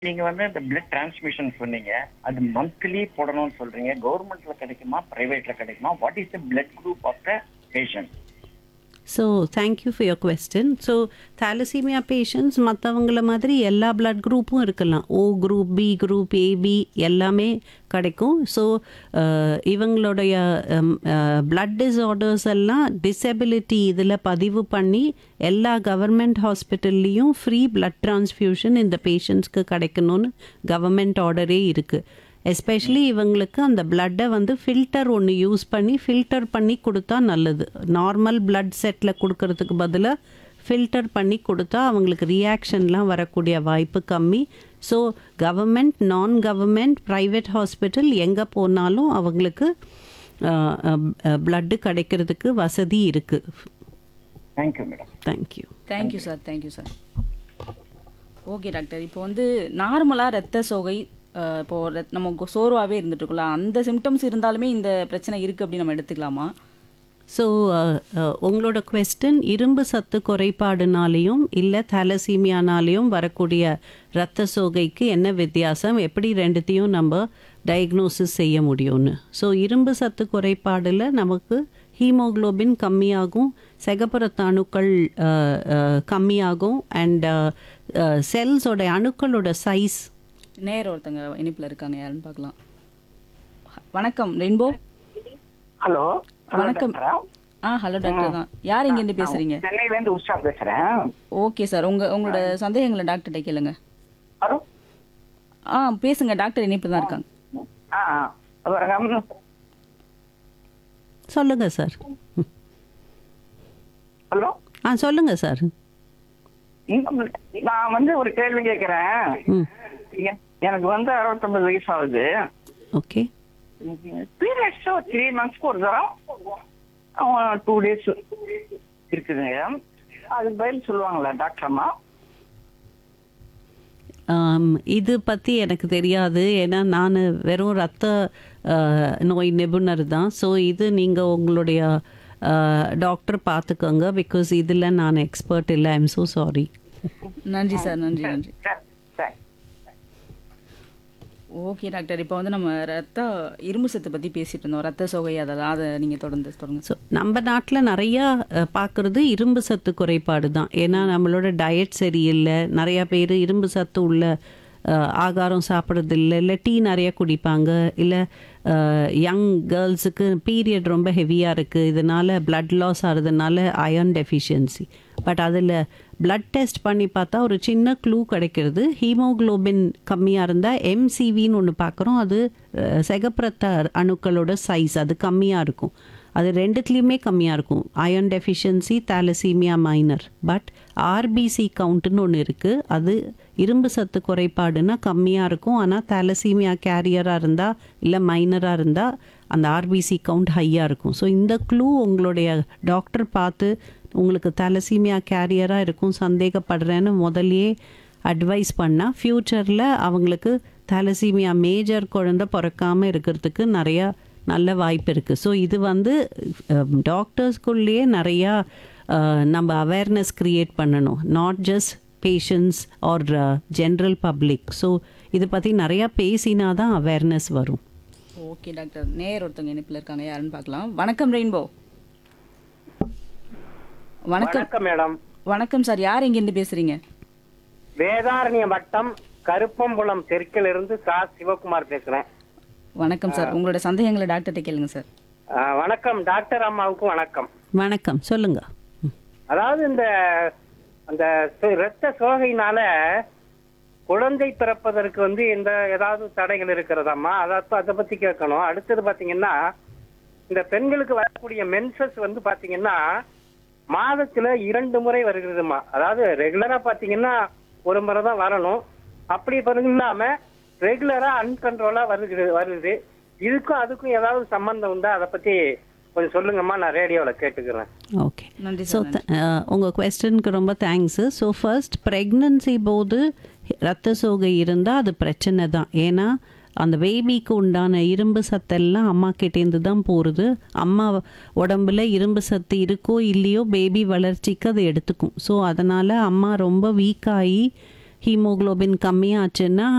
நீங்க வந்து இந்த பிளட் டிரான்ஸ்மிஷன் சொன்னீங்க அது மந்த்லி போடணும்னு சொல்றீங்க கவர்மெண்ட்ல கிடைக்குமா பிரைவேட்ல கிடைக்குமா what is the blood group of the patient so thank you for your question so thalassemia patients மற்றவங்கள மாதிரி எல்லா பிளட் குரூப்பும் இருக்கலாம் O group B group AB எல்லாமே கிடைக்கும் ஸோ இவங்களுடைய பிளட் டிஸார்டர்ஸ் எல்லாம் டிசபிலிட்டி இதில் பதிவு பண்ணி எல்லா கவர்மெண்ட் ஹாஸ்பிட்டல்லையும் ஃப்ரீ பிளட் டிரான்ஸ்ஃபியூஷன் இந்த பேஷண்ட்ஸ்க்கு கிடைக்கணும்னு கவர்மெண்ட் ஆர்டரே இருக்குது எஸ்பெஷலி இவங்களுக்கு அந்த பிளட்டை வந்து ஃபில்டர் ஒன்று யூஸ் பண்ணி ஃபில்டர் பண்ணி கொடுத்தா நல்லது நார்மல் பிளட் செட்டில் கொடுக்கறதுக்கு பதிலாக ஃபில்டர் பண்ணி கொடுத்தா அவங்களுக்கு ரியாக்ஷன்லாம் வரக்கூடிய வாய்ப்பு கம்மி ஸோ கவர்மெண்ட் நான் கவர்மெண்ட் ப்ரைவேட் ஹாஸ்பிட்டல் எங்கே போனாலும் அவங்களுக்கு பிளட்டு கிடைக்கிறதுக்கு வசதி இருக்குது thank you madam thank you thank you sir thank you sir okay doctor இப்போ வந்து நார்மலாக ரத்த சோகை அஹ், இப்போ ரத்- நம்ம சோர்வாகவே இருந்துட்டு இருக்கலாம் அந்த சிம்டம்ஸ் இருந்தாலுமே இந்த பிரச்சனை இருக்குது அப்படின்னு நம்ம எடுத்துக்கலாமா ஸோ உங்களோட கொஸ்டின் இரும்பு சத்து குறைபாடுனாலையும் இல்லை தலசீமியானாலையும் வரக்கூடிய இரத்த சோகைக்கு என்ன வித்தியாசம் எப்படி ரெண்டுத்தையும் நம்ம டயக்னோசிஸ் செய்ய முடியும்னு ஸோ இரும்பு சத்து குறைபாடில் நமக்கு ஹீமோகுளோபின் கம்மியாகும் செகப்புறத்த அணுக்கள் அஹ், அஹ், கம்மியாகும் அண்ட் செல்ஸோட அணுக்களோட சைஸ் நேர் ஒருத்தங்க இனிப்பில் இருக்காங்க யாருன்னு பார்க்கலாம் ஹ- வணக்கம் ரெயின்போ ஹலோ வணக்கம் ஆ ஹலோ டாக்டர் தான் யார் இங்கேருந்து பேசுகிறீங்க சென்னையில இருந்து உஷா பேசுறேன் ஓகே சார் உங்கள் உங்களோட சந்தேகங்களை டாக்டர்கிட்ட கேளுங்க ஹலோ ஆ பேசுங்க டாக்டர் இனிப்பு தான் இருக்காங்க ஆ ஆ. பாருங்க. சொல்லுங்கள் சார் ஹலோ ஆ சொல்லுங்கள் சார் இன்னும் நான் வந்து ஒரு கேள்வி கேட்கிறேன் ம் எ- எனக்கு வந்து அறுபத்தொன்பது வயசு ஆகுது ஓகே பீரியட்ஸ் த்ரீ மந்த்ஸ்க்கு ஒரு தரம் டூ டேஸ் இருக்குதுங்க அது பதில் சொல்லுவாங்களா டாக்டர் அம்மா ஆம், இது பற்றி எனக்கு தெரியாது ஏன்னா நான் வெறும் ரத்த ஆ, நோய் நிபுணர் தான் ஸோ இது நீங்கள் உங்களுடைய டாக்டர் பார்த்துக்கோங்க பிகாஸ் இதில் நான் எக்ஸ்பர்ட் இல்லை ஐம் ஸோ சாரி நன்றி சார் நன்றி நன்றி சரி சரி ஓகே டாக்டர் இப்போ வந்து நம்ம ரத்த இரும்பு சத்து பற்றி பேசிட்டு இருந்தோம் ரத்த சோகை அதெல்லாம் அதை நீங்கள் தொடர்ந்து தொடங்க ஸோ நம்ம நாட்டில் நிறையா பார்க்குறது இரும்பு சத்து குறைபாடு தான் ஏன்னா நம்மளோட டயட் சரியில்லை நிறையா பேர் இரும்பு சத்து உள்ள அஹ், ஆகாரம் சாப்பிட்றது இல்லை இல்லை டீ நிறைய குடிப்பாங்க இல்லை யங் கேர்ள்ஸுக்கு பீரியட் ரொம்ப ஹெவியாக இருக்குது இதனால் பிளட் லாஸ் ஆகிறதுனால அயர்ன் டெஃபிஷியன்சி பட் அதில் பிளட் டெஸ்ட் பண்ணி பார்த்தா ஒரு சின்ன க்ளூ கிடைக்கிறது ஹீமோகுளோபின் கம்மியாக இருந்தால் எம்சிவின்னு ஒன்று பார்க்குறோம் அது அஹ், செகப்புறத்த அணுக்களோட சைஸ் அது கம்மியாக இருக்கும் அது ரெண்டுத்துலேயுமே கம்மியாக இருக்கும் iron deficiency thalassemia minor but RBC கவுண்ட்டுன்னு ஒன்று இருக்குது அது இரும்பு சத்து குறைபாடுனா கம்மியாக இருக்கும் ஆனால் தாலசீமியா கேரியராக இருந்தால் இல்லை மைனராக இருந்தால் அந்த ஆர்பிசி கவுண்ட் ஹையாக இருக்கும் ஸோ இந்த க்ளூ உங்களுடைய டாக்டர் பார்த்து உங்களுக்கு தலசீமியா கேரியராக இருக்கும் சந்தேகப்படுறேன்னு முதல்லயே அட்வைஸ் பண்ணால் ஃப்யூச்சரில் அவங்களுக்கு தலசீமியா மேஜர் குழந்தை பிறக்காமல் இருக்கிறதுக்கு நிறையா நல்ல வாய்ப்பு இருக்குது ஸோ இது வந்து டாக்டர்ஸ்குள்ளேயே நிறையா அஹ், நம்ம அவேர்னஸ் க்ரியேட் பண்ணணும் not just patients or general public so இதை பற்றி நிறையா பேசினா தான் அவேர்னஸ் வரும் ஓகே டாக்டர் நேர் ஒருத்தவங்க இனிப்பில் இருக்காங்க யாருன்னு பார்க்கலாம் வணக்கம் ரெயின்போ வணக்கம் வணக்கம் மேடம் வணக்கம் சார் யார் இங்கேருந்து பேசுகிறீங்க வேதாரண்ய வட்டம் கருப்பம்புலம் தெற்கில் இருந்து சா சிவகுமார் பேசுறேன் வணக்கம் சார் உங்களோட சந்தேகங்களை டாக்டர்கிட்ட கேளுங்க சார் ஆ, வணக்கம் டாக்டர் அம்மாவுக்கும் வணக்கம் வணக்கம் சொல்லுங்கள் அதாவது இந்த அந்த சோ- இரத்த சோகையினால குழந்தை பிறப்பதற்கு வந்து இந்த ஏதாவது தடைகள் இருக்கிறதாம்மா அதை அதை பத்தி கேட்கணும் அடுத்தது பாத்தீங்கன்னா இந்த பெண்களுக்கு வரக்கூடிய மென்சஸ் வந்து பாத்தீங்கன்னா மாதத்துல இரண்டு முறை வருகிறதுமா அதாவது ரெகுலரா பாத்தீங்கன்னா ஒரு முறை தான் வரணும் அப்படி பிறகு இல்லாம ரெகுலரா அன்கண்ட்ரோலா வருகிறது வருது இதுக்கும் அதுக்கும் ஏதாவது சம்பந்தம் உண்டா அதை பத்தி கொஞ்சம் சொல்லுங்கம்மா நான் ரேடியோல கேட்டுக்கிறேன் ஓகே நன்றி ஸோ சார் உங்கள் கொஸ்டனுக்கு ரொம்ப தேங்க்ஸு ஸோ ஃபர்ஸ்ட் ப்ரெக்னன்சி போது ரத்த சோகை இருந்தால் அது பிரச்சனை தான் ஏன்னா அந்த பேபிக்கு உண்டான இரும்பு சத்தெல்லாம் அம்மா கிட்டேருந்து தான் போகிறது அம்மா உடம்புல இரும்பு சத்து இருக்கோ இல்லையோ பேபி வளர்ச்சிக்கு அதை எடுத்துக்கும் ஸோ அதனால் அம்மா ரொம்ப வீக்காகி ஹீமோகுளோபின் கம்மியாச்சுன்னா